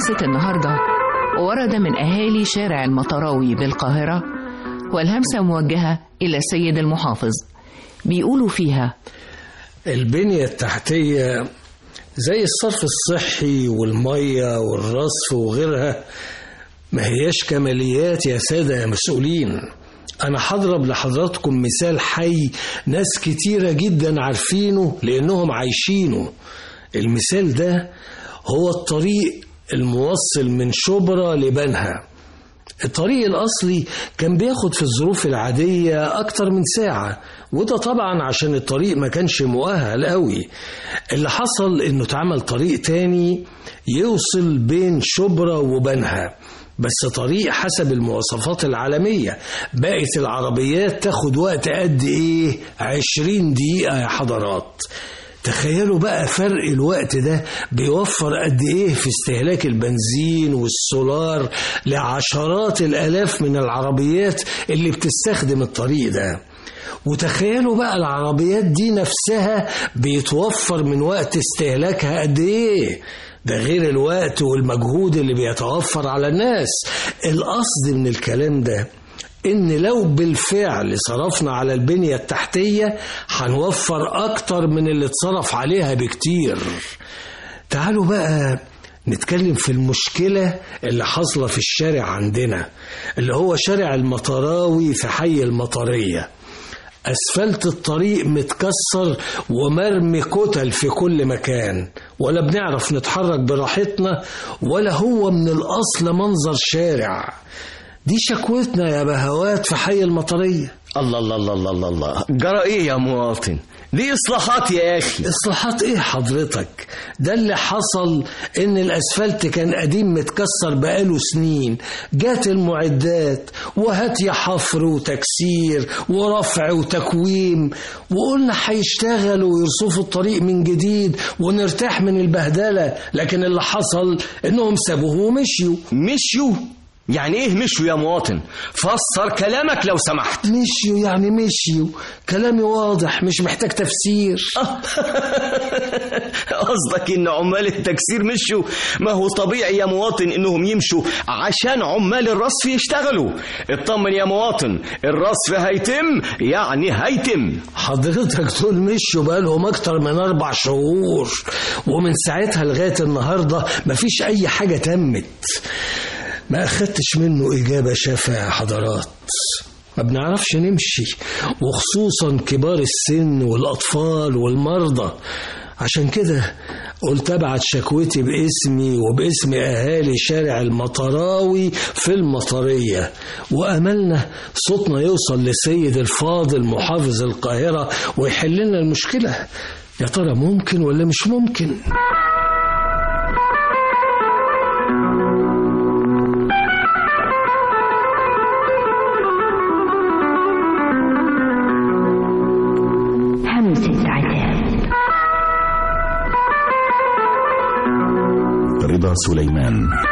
همسة النهاردة ورد من أهالي شارع المطراوي بالقاهرة والهمسة موجهة إلى السيد المحافظ بيقولوا فيها البنية التحتية زي الصرف الصحي والمية والرصف وغيرها ما هياش كماليات يا سادة يا مسؤولين أنا هضرب لحضراتكم مثال حي ناس كتيرة جدا عارفينه لأنهم عايشينه المثال ده هو الطريق الموصل من شبرا لبنها الطريق الأصلي كان بياخد في الظروف العادية أكتر من ساعة وده طبعا عشان الطريق ما كانش مؤهل قوي اللي حصل إنه اتعمل طريق تاني يوصل بين شبرا وبنها بس طريق حسب المواصفات العالمية بقت العربيات تاخد وقت قد إيه عشرين دقيقة يا حضرات تخيلوا بقى فرق الوقت ده بيوفر قد ايه في استهلاك البنزين والسولار لعشرات الالاف من العربيات اللي بتستخدم الطريق ده وتخيلوا بقى العربيات دي نفسها بيتوفر من وقت استهلاكها قد ايه ده غير الوقت والمجهود اللي بيتوفر على الناس القصد من الكلام ده ان لو بالفعل صرفنا على البنية التحتية هنوفر اكتر من اللي اتصرف عليها بكتير تعالوا بقى نتكلم في المشكلة اللي حاصلة في الشارع عندنا اللي هو شارع المطراوي في حي المطرية أسفلت الطريق متكسر ومرمي كتل في كل مكان ولا بنعرف نتحرك براحتنا ولا هو من الأصل منظر شارع دي شكوتنا يا بهوات في حي المطرية الله الله الله الله الله, الله. جرى ايه يا مواطن دي اصلاحات يا اخي اصلاحات ايه حضرتك ده اللي حصل ان الاسفلت كان قديم متكسر بقاله سنين جات المعدات وهات يا حفر وتكسير ورفع وتكويم وقلنا هيشتغلوا ويرصفوا الطريق من جديد ونرتاح من البهدله لكن اللي حصل انهم سابوه ومشيوا مشيوا يعني ايه مشوا يا مواطن فسر كلامك لو سمحت مشيوا يعني مشيوا كلامي واضح مش محتاج تفسير قصدك ان عمال التكسير مشوا ما هو طبيعي يا مواطن انهم يمشوا عشان عمال الرصف يشتغلوا اطمن يا مواطن الرصف هيتم يعني هيتم حضرتك دول مشوا بقالهم اكتر من اربع شهور ومن ساعتها لغايه النهارده مفيش اي حاجه تمت ما أخدتش منه إجابة شافة يا حضرات ما بنعرفش نمشي وخصوصا كبار السن والأطفال والمرضى عشان كده قلت أبعت شكوتي باسمي وباسم أهالي شارع المطراوي في المطرية وأملنا صوتنا يوصل لسيد الفاضل محافظ القاهرة ويحل لنا المشكلة يا ترى ممكن ولا مش ممكن؟ همسة عتاب رضا سليمان